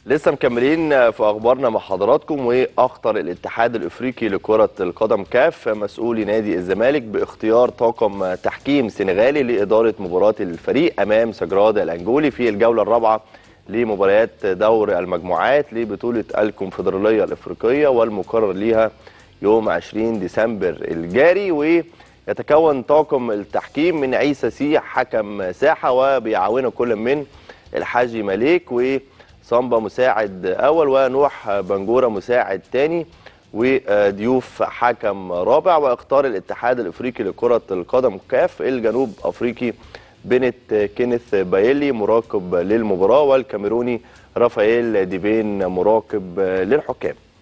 لسه مكملين في اخبارنا مع حضراتكم واخطر الاتحاد الافريقي لكره القدم كاف مسؤولي نادي الزمالك باختيار طاقم تحكيم سنغالي لاداره مباراه الفريق امام سجراد الانجولي في الجوله الرابعه لمباريات دور المجموعات لبطوله الكونفدراليه الافريقيه والمقرر ليها يوم 20 ديسمبر الجاري ويتكون طاقم التحكيم من عيسى سيح حكم ساحه وبيعاونه كل من الحاجي مليك و صامبا مساعد اول ونوح بنجوره مساعد ثاني وضيوف حكم رابع واختار الاتحاد الافريقي لكره القدم كاف الجنوب افريقي بنت كينيث بايلي مراقب للمباراه والكاميروني رافائيل ديفين مراقب للحكام